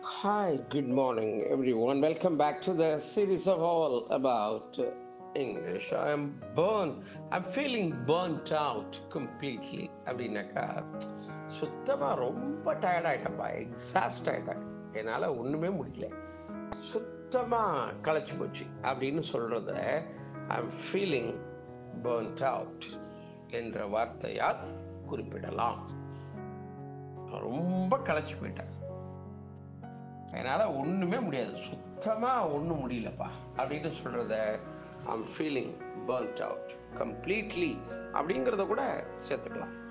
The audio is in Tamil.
Hi, good morning, everyone. Welcome back to the series of all about uh, English. I am burnt. I'm feeling burnt out completely. அப்படின்னாக்கா சுத்தமாக ரொம்ப டயர்ட் ஆகிட்டேன்ப்பா எக்ஸாஸ்ட் ஆகிட்டேன் என்னால் ஒன்றுமே முடியல சுத்தமாக களைச்சி போச்சு அப்படின்னு சொல்கிறத ஐம் ஃபீலிங் burnt அவுட் என்ற வார்த்தையால் குறிப்பிடலாம் ரொம்ப களைச்சி போயிட்டேன் என்னால் ஒன்றுமே முடியாது சுத்தமாக ஒன்றும் முடியலப்பா அப்படின்னு சொல்கிறத I'm feeling burnt out completely அப்படிங்கிறத கூட சேர்த்துக்கலாம்